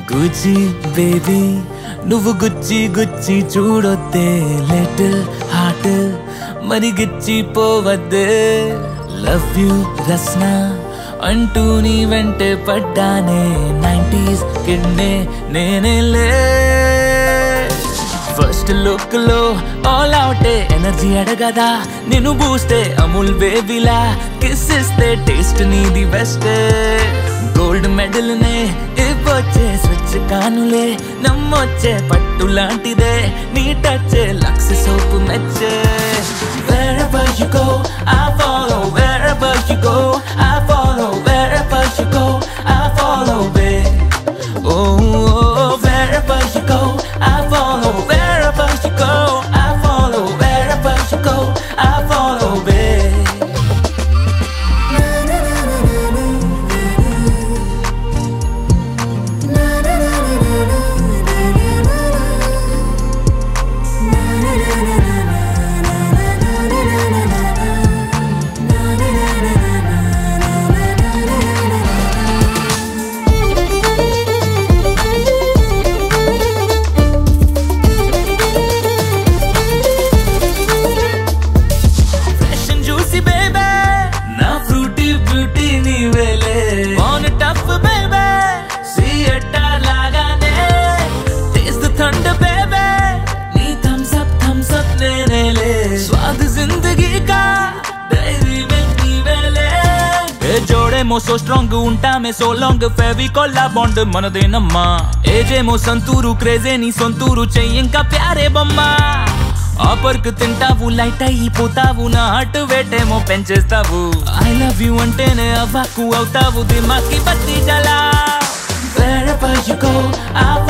గుచ్చి బేబీ నువ్వు గుచ్చి గుచ్చి చూడొద్దే లిటిల్ హార్ట్ మరి గిచ్చి పోవద్దే లవ్ యూ రస్న అంటూ నీ వెంటే పడ్డానే నైంటీస్ కిడ్నే నేనేలే ఫస్ట్ లుక్ లో ఆల్ అవుటే ఎనర్జీ అడగదా నేను బూస్తే అమూల్ బేబీలా కిస్ ఇస్తే టేస్ట్ నీది బెస్ట్ గోల్డ్ మెడల్ నే ఇవ్వొచ్చే స్విచ్ కానులే నమ్మొచ్చే పట్టు లాంటిదే నీ టచ్ లక్స్ సోపు మెచ్చే Wherever you go, I follow. Wherever you go, I follow. Wherever you go, I follow, babe. Oh, oh, wherever you go, I follow. Wherever you go, I follow. Wherever you go, I follow, babe. Fresh and juicy, baby. నా fruity beauty నీవేలే. On tough, baby. See it లాగానే. Taste the thunder, baby. నీ thumbs up, thumbs up నేనేలే. స్వాద్ జిందగీ కా dairy milk నీవేలే. ఏ జోడేమో so strong ఉంటామే సో లాంగ్ ఫెవికాల్ లా బాండ్ మనదేనమ్మా ఏజేమో సంతూరు క్రేజే నీ సొంతూరు చెయ్యి ఇంకా ప్యారే బొమ్మా ఆపర్కు తింటావు లైట్ అయిపోతావు నా హార్ట్ వేటేమో పెంచేస్తావు ఐ లవ్ యూ అంటేనే అవ్వకు అవుతావు దిమాకి బత్తి జలా Wherever you go, I